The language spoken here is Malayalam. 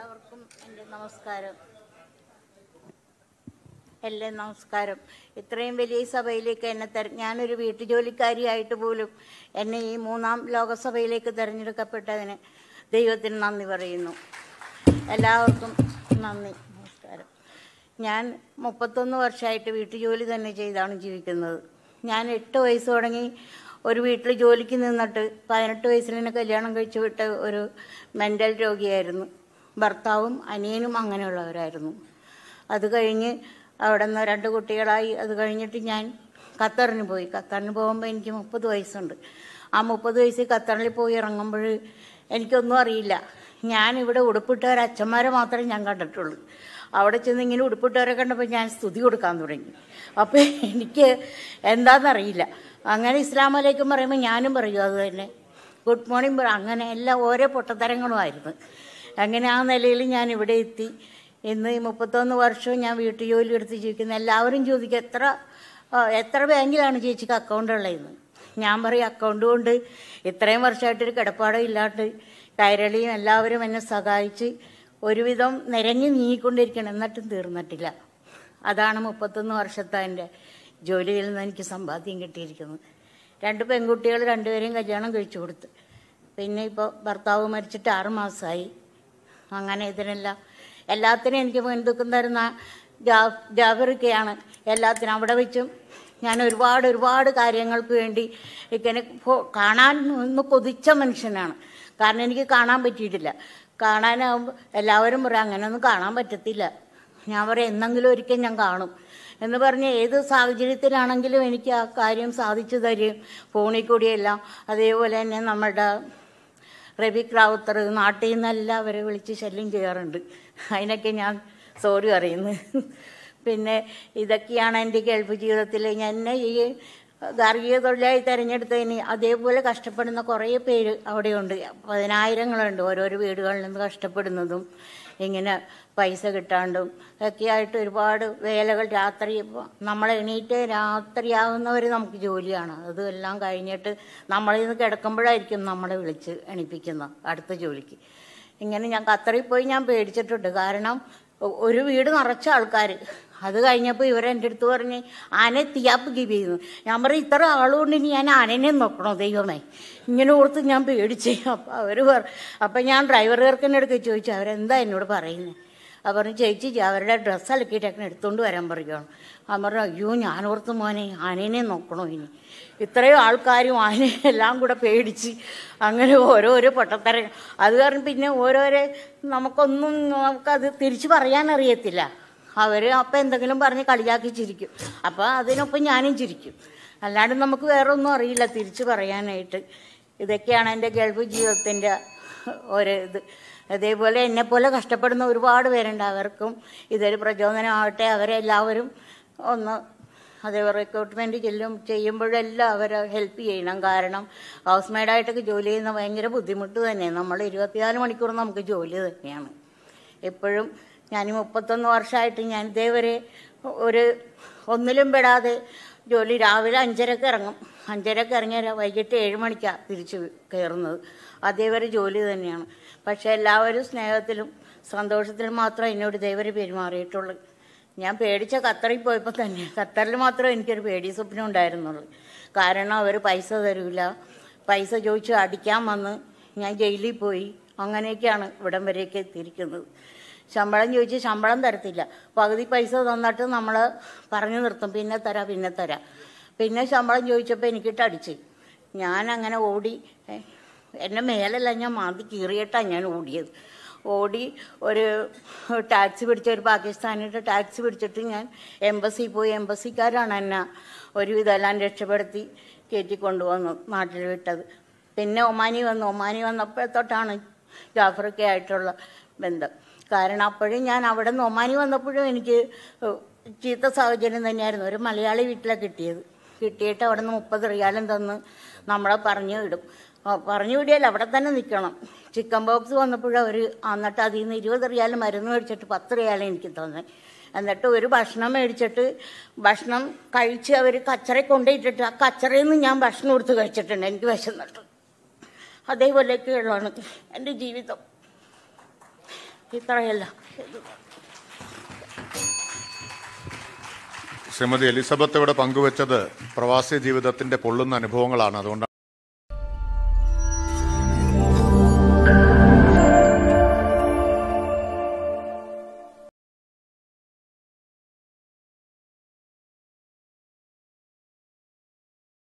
എല്ലാവർക്കും എൻ്റെ നമസ്കാരം എല്ലാ നമസ്കാരം ഇത്രയും വലിയ സഭയിലേക്ക് എന്നെ തെര ഞാനൊരു വീട്ടുജോലിക്കാരിയായിട്ട് പോലും എന്നെ ഈ മൂന്നാം ലോകസഭയിലേക്ക് തിരഞ്ഞെടുക്കപ്പെട്ടതിന് ദൈവത്തിന് നന്ദി പറയുന്നു എല്ലാവർക്കും നന്ദി നമസ്കാരം ഞാൻ മുപ്പത്തൊന്ന് വർഷമായിട്ട് വീട്ടുജോലി തന്നെ ചെയ്താണ് ജീവിക്കുന്നത് ഞാൻ എട്ട് വയസ്സ് തുടങ്ങി ഒരു വീട്ടിൽ ജോലിക്ക് നിന്നിട്ട് പതിനെട്ട് വയസ്സിൽ എന്നെ കല്യാണം കഴിച്ചു വിട്ട ഒരു മെൻ്റൽ രോഗിയായിരുന്നു ഭർത്താവും അനിയനും അങ്ങനെയുള്ളവരായിരുന്നു അത് കഴിഞ്ഞ് അവിടെ നിന്ന് രണ്ട് കുട്ടികളായി അത് കഴിഞ്ഞിട്ട് ഞാൻ ഖത്തറിന് പോയി ഖത്തറിന് പോകുമ്പോൾ എനിക്ക് മുപ്പത് വയസ്സുണ്ട് ആ മുപ്പത് വയസ്സിൽ ഖത്തറിൽ പോയി ഇറങ്ങുമ്പോൾ എനിക്കൊന്നും അറിയില്ല ഞാൻ ഇവിടെ ഉടുപ്പിട്ടവർ അച്ഛന്മാരെ മാത്രമേ ഞാൻ കണ്ടിട്ടുള്ളൂ അവിടെ ചെന്ന് ഇങ്ങനെ ഉടുപ്പിട്ടവരെ കണ്ടപ്പോൾ ഞാൻ സ്തുതി കൊടുക്കാൻ തുടങ്ങി അപ്പോൾ എനിക്ക് എന്താണെന്നറിയില്ല അങ്ങനെ ഇസ്ലാം അലൈക്കും പറയുമ്പോൾ ഞാനും പറയും അത് തന്നെ ഗുഡ് മോർണിംഗ് പറ അങ്ങനെ എല്ലാം ഓരോ പൊട്ടത്തരങ്ങളുമായിരുന്നു അങ്ങനെ ആ നിലയിൽ ഞാൻ ഇവിടെ എത്തി ഇന്ന് ഈ മുപ്പത്തൊന്ന് വർഷവും ഞാൻ വീട്ടു ജോലി എടുത്ത് ജീവിക്കുന്ന എല്ലാവരും ചോദിക്കും എത്ര ആ, എത്ര ബാങ്കിലാണ് ചേച്ചിക്ക് അക്കൗണ്ട് ഉള്ളതെന്ന് ഞാൻ പറയും അക്കൗണ്ട് കൊണ്ട് ഇത്രയും വർഷമായിട്ടൊരു കിടപ്പാടം ഇല്ലാണ്ട് കൈരളിയും എല്ലാവരും എന്നെ സഹായിച്ച് ഒരുവിധം നിരങ്ങി നീങ്ങിക്കൊണ്ടിരിക്കണം എന്നിട്ടും തീർന്നിട്ടില്ല അതാണ് മുപ്പത്തൊന്ന് വർഷത്തെ എൻ്റെ ജോലിയിൽ നിന്ന് എനിക്ക് സമ്പാദ്യം കിട്ടിയിരിക്കുന്നത് രണ്ട് പെൺകുട്ടികൾ രണ്ടുപേരെയും കല്യാണം കഴിച്ചു കൊടുത്ത് പിന്നെ ഇപ്പോൾ ഭർത്താവ് മരിച്ചിട്ട് ആറ് മാസമായി അങ്ങനെ ഇതിനെല്ലാം എല്ലാത്തിനും എനിക്ക് മുൻതൂക്കം തരുന്ന ജാ ജാബിറിക്കയാണ് എല്ലാത്തിനും അവിടെ വെച്ചും ഞാൻ ഒരുപാട് ഒരുപാട് കാര്യങ്ങൾക്ക് വേണ്ടി ഇങ്ങനെ ഫോ- കാണാൻ ഒന്ന് കൊതിച്ച മനുഷ്യനാണ് കാരണം എനിക്ക് കാണാൻ പറ്റിയിട്ടില്ല കാണാനാകുമ്പോൾ എല്ലാവരും പറയും അങ്ങനെയൊന്നും കാണാൻ പറ്റത്തില്ല ഞാൻ പറയും എന്നെങ്കിലും ഒരിക്കൽ ഞാൻ കാണും എന്ന് പറഞ്ഞ് ഏത് സാഹചര്യത്തിലാണെങ്കിലും എനിക്ക് ആ കാര്യം സാധിച്ചു തരും ഫോണിൽ കൂടിയെല്ലാം അതേപോലെ തന്നെ നമ്മുടെ റബിക് റാവുത്തർ നാട്ടിൽ നിന്നെല്ലാം അവരെ വിളിച്ച് ശല്യം ചെയ്യാറുണ്ട് അതിനൊക്കെ ഞാൻ സോറി പറയുന്നു പിന്നെ ഇതൊക്കെയാണ് എൻ്റെ ഗൾഫ് ജീവിതത്തിൽ ഞാൻ എന്നെ ഈ ഗാർഹിക തൊഴിലായി തിരഞ്ഞെടുത്തതിന് അതേപോലെ കഷ്ടപ്പെടുന്ന കുറേ പേര് അവിടെയുണ്ട് പതിനായിരങ്ങളുണ്ട് ഓരോരോ വീടുകളിൽ നിന്ന് കഷ്ടപ്പെടുന്നതും ഇങ്ങനെ പൈസ കിട്ടാണ്ടും ഒക്കെ ആയിട്ട് ഒരുപാട് വേലകൾ രാത്രി നമ്മൾ എണീറ്റ് രാത്രിയാകുന്നവർ നമുക്ക് ജോലിയാണ് അതെല്ലാം കഴിഞ്ഞിട്ട് നമ്മളിൽ നിന്ന് കിടക്കുമ്പോഴായിരിക്കും നമ്മളെ വിളിച്ച് എണീപ്പിക്കുന്നത് അടുത്ത ജോലിക്ക് ഇങ്ങനെ ഞാൻ ഖത്തറിൽ പോയി ഞാൻ പേടിച്ചിട്ടുണ്ട് കാരണം ഒ- ഒരു വീട് നിറച്ച ആൾക്കാർ അത് കഴിഞ്ഞപ്പോൾ ഇവരെൻ്റെ അടുത്ത് പറഞ്ഞ് ആനെ തിയാപ്പ് ഗിവ് ചെയ്യുന്നു ഞാൻ പറയും ഇത്ര ആളുകൊണ്ട് ഇനി ഞാൻ ആനനെ നോക്കണോ ദൈവമേ ഇങ്ങനെ ഓർത്ത് ഞാൻ പേടിച്ച് അപ്പം അവർ പറ അപ്പം ഞാൻ ഡ്രൈവറുകാർക്കെന്നെ അടുത്ത് ചോദിച്ചു അവരെന്താ എന്നോട് പറയുന്നത് അവർ പറഞ്ഞു ചേച്ചി അവരുടെ ഡ്രസ്സ് അലക്കിയിട്ടൊക്കെ എടുത്തുകൊണ്ട് വരാൻ പറയുകയാണ് അവൻ പറഞ്ഞു അയ്യോ ഞാൻ ഓർത്ത് മോനെ ആനേനെ നോക്കണോ ഇനി ഇത്രയും ആൾക്കാരും ആനയും എല്ലാം കൂടെ പേടിച്ച് അങ്ങനെ ഓരോരോ പൊട്ടത്തരം അത് കാരണം പിന്നെ ഓരോരോ നമുക്കൊന്നും നമുക്കത് തിരിച്ചു പറയാൻ അറിയത്തില്ല അവർ അപ്പം എന്തെങ്കിലും പറഞ്ഞ് കളിയാക്കി ചിരിക്കും അപ്പോൾ അതിനൊപ്പം ഞാനും ചിരിക്കും അല്ലാണ്ട് നമുക്ക് വേറെ ഒന്നും അറിയില്ല തിരിച്ചു പറയാനായിട്ട് ഇതൊക്കെയാണ് എൻ്റെ ഗൾഫ് ജീവിതത്തിൻ്റെ ഒരു ഇത് അതേപോലെ എന്നെപ്പോലെ കഷ്ടപ്പെടുന്ന ഒരുപാട് പേരുണ്ട് അവർക്കും ഇതൊരു പ്രചോദനമാവട്ടെ അവരെല്ലാവരും ഒന്ന് അതേ റിക്രൂട്ട്മെൻറ്റ് ചെല്ലും ചെയ്യുമ്പോഴെല്ലാം അവരെ ഹെൽപ്പ് ചെയ്യണം കാരണം ഹൗസ് മെയ്ഡായിട്ടൊക്കെ ജോലി ചെയ്യുന്ന ഭയങ്കര ബുദ്ധിമുട്ട് തന്നെയാണ് നമ്മൾ ഇരുപത്തിനാല് മണിക്കൂർ നമുക്ക് ജോലി തന്നെയാണ് എപ്പോഴും ഞാൻ ഈ മുപ്പത്തൊന്ന് വർഷമായിട്ട് ഞാൻ ഇതേവരെ ഒരു ഒന്നിലും പെടാതെ ജോലി രാവിലെ അഞ്ചരക്ക് ഇറങ്ങും അഞ്ചരക്ക് ഇറങ്ങിയ വൈകിട്ട് ഏഴ് മണിക്കാണ് തിരിച്ച് കയറുന്നത് അതേവരെ ജോലി തന്നെയാണ് പക്ഷേ എല്ലാവരും സ്നേഹത്തിലും സന്തോഷത്തിലും മാത്രം എന്നോട് ഇതേവരെ പെരുമാറിയിട്ടുള്ളൂ ഞാൻ പേടിച്ച ഖത്തറിൽ പോയപ്പോൾ തന്നെ ഖത്തറിൽ മാത്രമേ എനിക്കൊരു പേടി സ്വപ്നം ഉണ്ടായിരുന്നുള്ളൂ കാരണം അവർ പൈസ തരൂല പൈസ ചോദിച്ച് അടിക്കാൻ വന്ന് ഞാൻ ജയിലിൽ പോയി അങ്ങനെയൊക്കെയാണ് ഇവിടം വരെയൊക്കെ എത്തിയിരിക്കുന്നത് ശമ്പളം ചോദിച്ച് ശമ്പളം തരത്തില്ല പകുതി പൈസ തന്നിട്ട് നമ്മൾ പറഞ്ഞു നിർത്തും പിന്നെ തരാം പിന്നെ തരാം പിന്നെ ശമ്പളം ചോദിച്ചപ്പോൾ എനിക്കിട്ട് അടിച്ച് ഞാൻ അങ്ങനെ ഓടി ഏ, എന്നെ മേലല്ല ഞാൻ മാന്തി കീറിയിട്ടാണ് ഞാൻ ഓടിയത് ഓടി ഒരു ടാക്സി പിടിച്ച ഒരു പാകിസ്ഥാനിയുടെ ടാക്സി പിടിച്ചിട്ട് ഞാൻ എംബസി പോയി എംബസിക്കാരാണ് എന്നെ ഒരുവിധം എല്ലാം രക്ഷപ്പെടുത്തി കയറ്റി കൊണ്ടുവന്നു നാട്ടിൽ വിട്ടത് പിന്നെ ഒമാനി വന്നു ഒമാനി വന്നപ്പോഴത്തോട്ടാണ് ജാഫറൊക്കെ ആയിട്ടുള്ള ബന്ധം കാരണം അപ്പോഴും ഞാൻ അവിടെ നിന്ന് ഒമാനി വന്നപ്പോഴും എനിക്ക് ചീത്ത സാഹചര്യം തന്നെയായിരുന്നു ഒരു മലയാളി വീട്ടിലാണ് കിട്ടിയത് കിട്ടിയിട്ട് അവിടെ നിന്ന് മുപ്പത് റിയാലും തന്ന് നമ്മളെ പറഞ്ഞു വിടും ആ, പറഞ്ഞു വിടിയാൽ അവിടെ തന്നെ നിൽക്കണം ചിക്കൻ ബോക്സ് വന്നപ്പോഴും അവർ എന്നിട്ട് അതിൽ നിന്ന് ഇരുപത് റിയാൽ മരുന്ന് മേടിച്ചിട്ട് പത്ത് റിയാലും എനിക്ക് തന്നെ എന്നിട്ട് ഒരു ഭക്ഷണം മേടിച്ചിട്ട് ഭക്ഷണം കഴിച്ച് അവർ കച്ചറ കൊണ്ടുപോയിട്ടിട്ട് ആ കച്ചറയിൽ നിന്ന് ഞാൻ ഭക്ഷണം കൊടുത്ത് കഴിച്ചിട്ടുണ്ട് എനിക്ക് വിശന്നിട്ട് അതേപോലെയൊക്കെയുള്ളതാണ് എൻ്റെ ജീവിതം ഇത്രയല്ല ശ്രീമതി എലിസബത്ത് ഇവിടെ പങ്കുവച്ചത് പ്രവാസി ജീവിതത്തിന്റെ പൊള്ളുന്ന അനുഭവങ്ങളാണ് അതുകൊണ്ട്